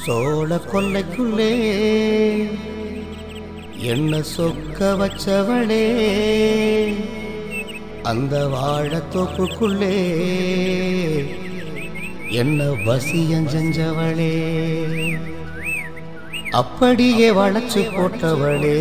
சோழ கொல்லைக்குள்ளே என்ன சொக்க வச்சவளே அந்த வாழத்தோப்புக்குள்ளே என்ன வசியம் செஞ்சவளே அப்படியே வளைச்சு போட்டவளே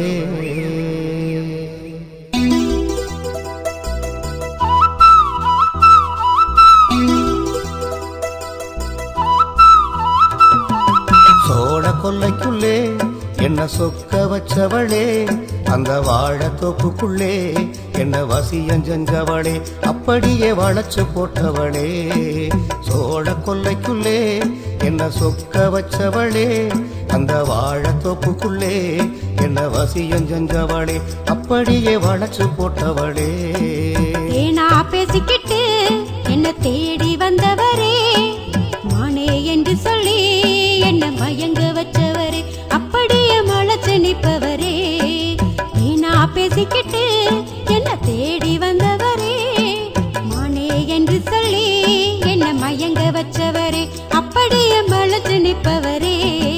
சோழ கொல்லைக்குள்ளே என்ன சொக்க வச்சவளே அந்த வாழத்தோப்புக்குள்ளே என்ன வசியம் செஞ்சவளே அப்படியே வளைச்சு போட்டவளே சோழ கொல்லைக்குள்ளே என்ன சொக்க வச்சவளே அந்த வாழத்தோப்புக்குள்ளே என்ன வசியம் செஞ்சவளே அப்படியே வளைச்சு போட்டவளே ஏனா பேசிக்கிட்டு என்ன தேடி வந்தவரே மானே என்று சொல்லி என்ன மயங்க வச்சவரே அப்படியே மலைச்சு நிற்பவரே ஏனா பேசிக்கிட்டு என்ன தேடி வந்தவரே மானே என்று சொல்லி என்ன மயங்க வச்சவரே அப்படியே மலைச்சு நிற்பவரே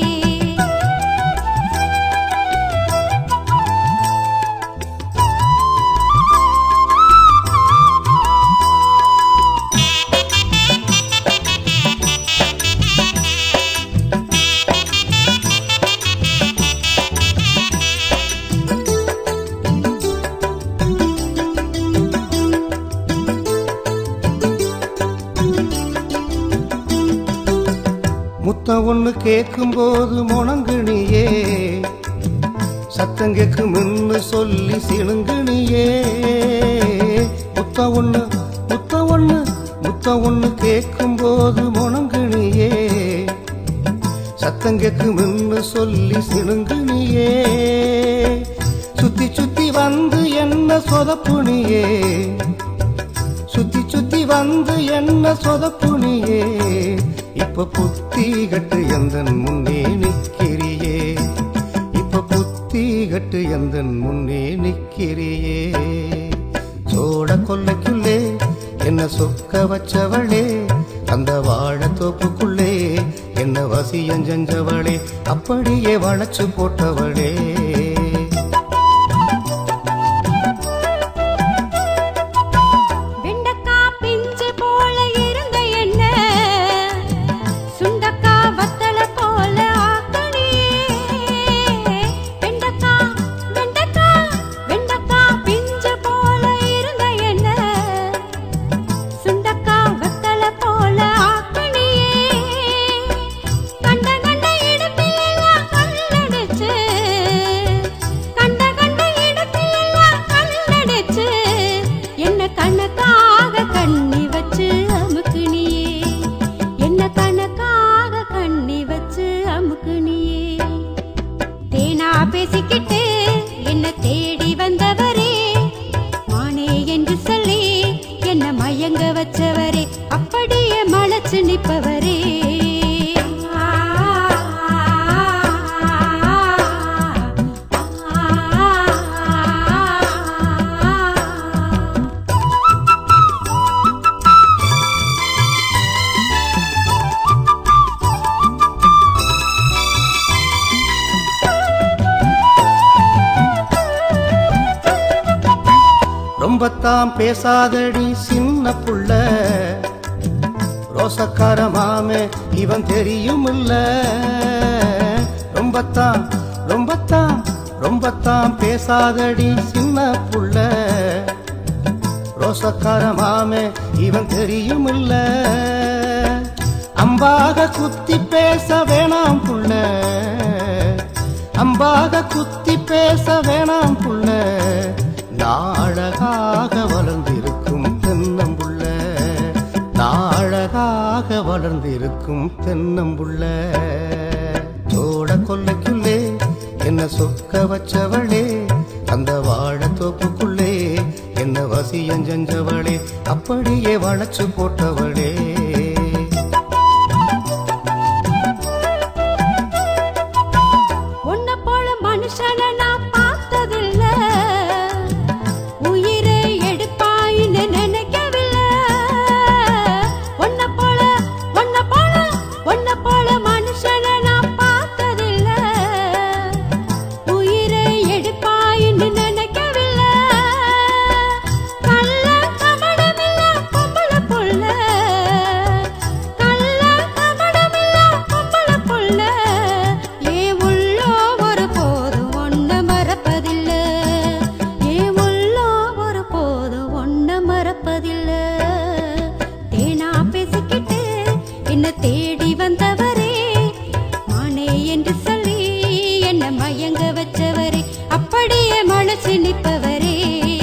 முத்தம் ஒண்ணு கேட்கும்போது முணங்குனியே சத்தம் கேட்கும்னு சொல்லி சிணுங்குனியே முத்தம் ஒண்ணு முத்தம் ஒண்ணு முத்தம் ஒண்ணு கேட்கும்போது முணங்குனியே சத்தம் கேட்கும்னு சொல்லி சிணுங்குனியே சுத்தி சுத்தி வந்து என்ன சொதப்புனியே சுத்தி சுத்தி வந்து என்ன சொதப்புனியே இப்ப புத்தி கட்டு எந்தன் முன்னே நிக்கிறியே இப்ப புத்தி கட்டு எந்தன் முன்னே நிக்கிறியே சோட கொல்லைக்குள்ளே என்ன சொக்க வச்சவளே அந்த வாழத்தோப்புக்குள்ளே என்ன வசியம் செஞ்சவளே அப்படியே வளைச்சு போட்டவளே வெண்டக்கா பிஞ்சு போல இருந்த என்ன சுண்டக்கா வத்தல போல ஆக்கணியே வெண்டக்கா வெண்டக்கா வெண்டக்கா பிஞ்சு போல இருந்த என்ன சுண்டக்கா வத்தல போல ஆக்கணியே கண்ட கண்ட இடத்திலெல்லாம் கல்லடிச்சு கண்ட கண்ட இடத்திலெல்லாம் கல்லடிச்சு என்ன கணக்காக கண்ணி வச்சு அமுக்குனியே என்ன கணக்காக கண்ணி வச்சு அமுக்குனியே தேனா பேசிக்கிட்டு என்ன தேடி வந்தவரே மானே என்று சொல்லி என்ன மயங்க வச்சவரே அப்படியே மலைச்சு நிற்பவரே ரொம்பத்தான் பேசாதடி சின்ன புள்ள ரோசக்கார மாமே இவன் தெரியும் இல்ல ரொம்பத்தான் ரொம்பத்தான் ரொம்பத்தான் பேசாதடி சின்ன புள்ள ரோசக்கார மாமே இவன் தெரியும் இல்ல அம்பாக குத்தி பேச வேணாம் புள்ள அம்பாக குத்தி பேச வேணாம் புள்ள நாழகாக வளர்ந்திருக்கும் தென்னம்புள்ள நாழகாக வளர்ந்திருக்கும் தென்னம்புள்ள சோட கொல்லைக்குள்ளே என்ன சொக்க வச்சவளே அந்த வாழத்தோப்புக்குள்ளே என்ன வசியம் செஞ்சவளே அப்படியே வளைச்சு போட்டவளே உன்னை போல மனுஷனை நான் பார்த்ததில்ல உயிரை எடுப்பாயின்னு நினைக்கவில்லை உன்னை போல உன்னை போல உன்னை போல மனுஷனை நான் தேடி வந்தவரே மானே என்று சொல்லி என்ன மயங்க வச்சவரே அப்படியே மனசு நிற்பவரே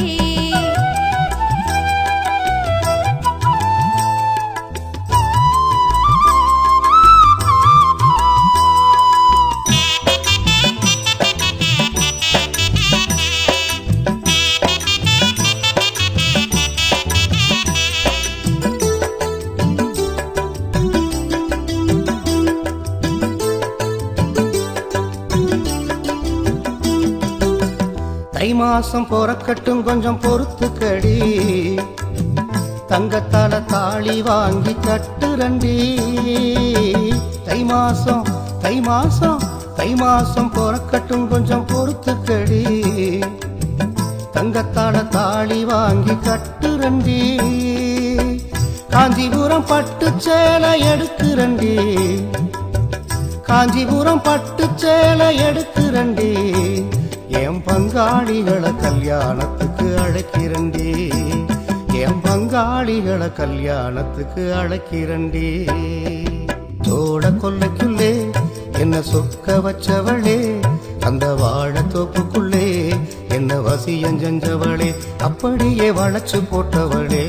தை மாசம் பொறக்கட்டும் கொஞ்சம் பொறுத்துக்கடி தங்கத்தால தாலி வாங்கி கட்டுரண்டி தை மாசம் தை மாசம் தை மாசம் பொறக்கட்டும் கொஞ்சம் பொறுத்துக்கடி தங்கத்தால தாலி வாங்கி கட்டுரண்டி காஞ்சிபுரம் பட்டு சேலை எடுக்குரண்டி காஞ்சிபுரம் பட்டு சேலை எடுக்குரண்டி என் பங்காளிகளை கல்யாணத்துக்கு அழைக்கிறண்டி என் பங்காளிகளை கல்யாணத்துக்கு அழைக்கிறண்டி தோட கொல்லைக்குள்ளே என்ன சொக்க வச்சவளே அந்த வாழத்தோப்புக்குள்ளே என்ன வசியம் செஞ்சவளே அப்படியே வளைச்சு போட்டவளே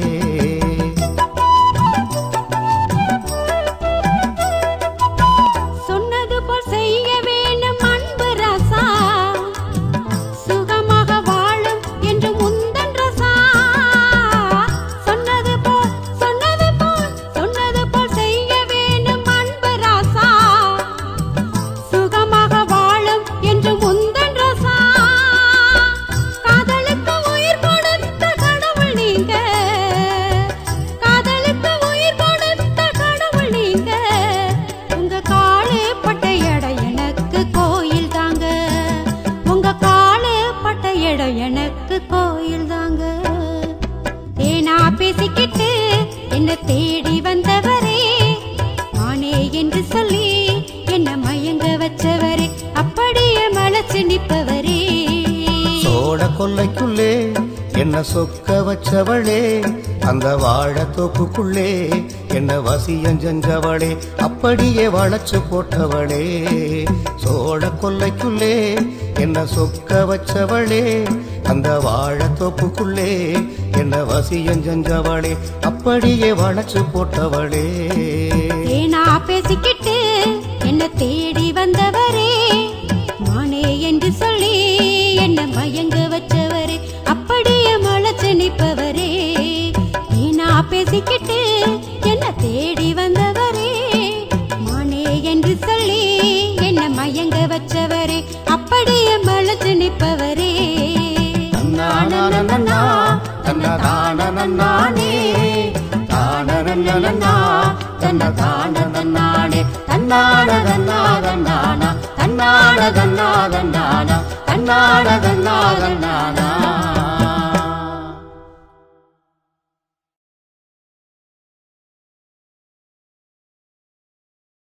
சொன்னது போல் செய்ய வேணும் அன்பு ரசா சுகமாக வாழும் என்று முந்தன் ரசா சொன்னது போல் சொன்னது போல் சொன்னது போல் செய்ய வேணும் அன்பு ரசா சுகமாக வாழும் என்று முந்தன் ரசா காதலுக்கு உயிர் கொடுத்த கடவுள் நீங்க காதலுக்கு உயிர் கொடுத்த கடவுள் நீங்க உங்க காலு பட்ட இடம் எனக்கு கோயில் தாங்க உங்க காலு பட்ட இடம் எனக்கு கோயில் தாங்க தேனா பேசிக்கிட்டு என்ன தேடி வந்தவரே ஆனே என்று சொல்லி என்ன மயங்க வச்சவரே அப்படியே மலைச்சு நிற்பவரே சோழ கொல்லைக்குள்ளே என்ன சொக்க வச்சவளே அந்த வாழத்தோப்புக்குள்ளே என்ன வசியம் செஞ்சவளே அப்படியே வளைச்சு போட்டவளே சோழ கொல்லைக்குள்ளே என்ன சொக்க வச்சவளே அந்த வாழத்தோப்புக்குள்ளே என்ன வசியம் செஞ்சவளே அப்படியே வளைச்சு போட்டவளே ஏனா பேசிக்கிட்டு என்ன தேடி வந்தவரே மானே என்று சொல்லி என்ன மயங்க வச்சவரே அப்படியே மலைச்சு நிற்பவரே ஏனா பேசிக்கிட்டு என்ன தேடி வந்தவரே மானே என்று சொல்லி என்ன மயங்க வச்சவரே அப்படியே மலைச்சு நிற்பவரே தன்னானனனனா, தன்னதானனனானே, தானனனனனா, தன்னதானனனானே, தன்னானதன்னாதன்னானா, தன்னானதன்னாதன்னானா, தன்னானதன்னாதன்னானா.